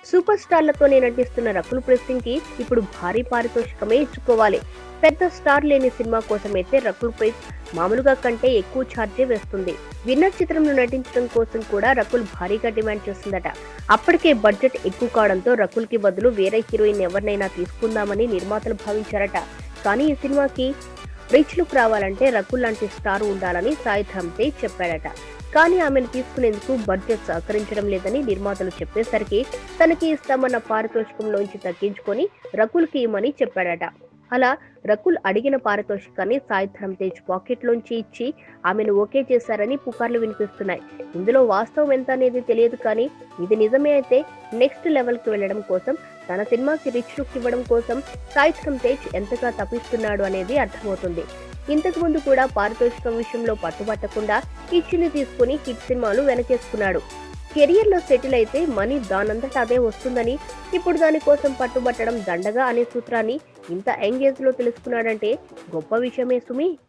super స్టార్లతోనే నటిస్తున్న రకుల్ ప్రీత్ సింగ్ కి ఇప్పుడు భారీ పారితోషికమే ఇచ్చుకోవాలి పెద్ద స్టార్ లేని సినిమా కోసమైతే రకుల్ ప్రీత్ మామూలుగా కంటే ఎక్కువ ఛార్జే వేస్తుంది విన్నర్ చిత్రంలో నటించడం కోసం కూడా రకుల్ భారీగా డిమాండ్ చేస్తుందట అప్పటికే బడ్జెట్ ఎక్కువ కావడంతో రకుల్ కి బదులు వేరే హీరోయిన్ ఎవరినైనా తీసుకుందామని నిర్మాతలు భావించారట కానీ ఈ సినిమాకి రిచ్ లుక్ రావాలంటే రకుల్ లాంటి స్టార్ ఉండాలని సాయి ధరమ్ తేజ్ చెప్పాడట కానీ ఆమెను తీసుకునేందుకు బడ్జెట్ సహకరించడం లేదని నిర్మాతలు చెప్పేసరికి తనకి ఇస్తామన్న పారితోషికంలోంచి తగ్గించుకొని రకుల్కి ఇమ్మని చెప్పాడట అలా రకుల్ అడిగిన పారితోషికాన్ని సాయి ధరమ్ తేజ్ పాకెట్లోంచి ఇచ్చి ఆమెను ఓకే చేశారని పుకార్లు వినిపిస్తున్నాయి ఇందులో వాస్తవం ఎంత అనేది తెలియదు కానీ ఇది నిజమే అయితే నెక్స్ట్ లెవెల్ కి వెళ్ళడం కోసం తన సినిమాకి రిచ్ లుక్ ఇవ్వడం కోసం సాయి ధరమ్ తేజ్ ఎంతగా తప్పిస్తున్నాడు అనేది అర్థమవుతుంది ఇంతకు ముందు కూడా పారితోషికం విషయంలో పట్టుబట్టకుండా ఇచ్చింది తీసుకుని హిట్ సినిమాలు వెనకేసుకున్నాడు కెరియర్ లో సెటిల్ అయితే మనీ దానంతట అదే వస్తుందని ఇప్పుడు దానికోసం పట్టుబట్టడం దండగా అనే సూత్రాన్ని ఇంత యంగ్ ఏజ్ లో తెలుసుకున్నాడంటే గొప్ప విషయమే సుమి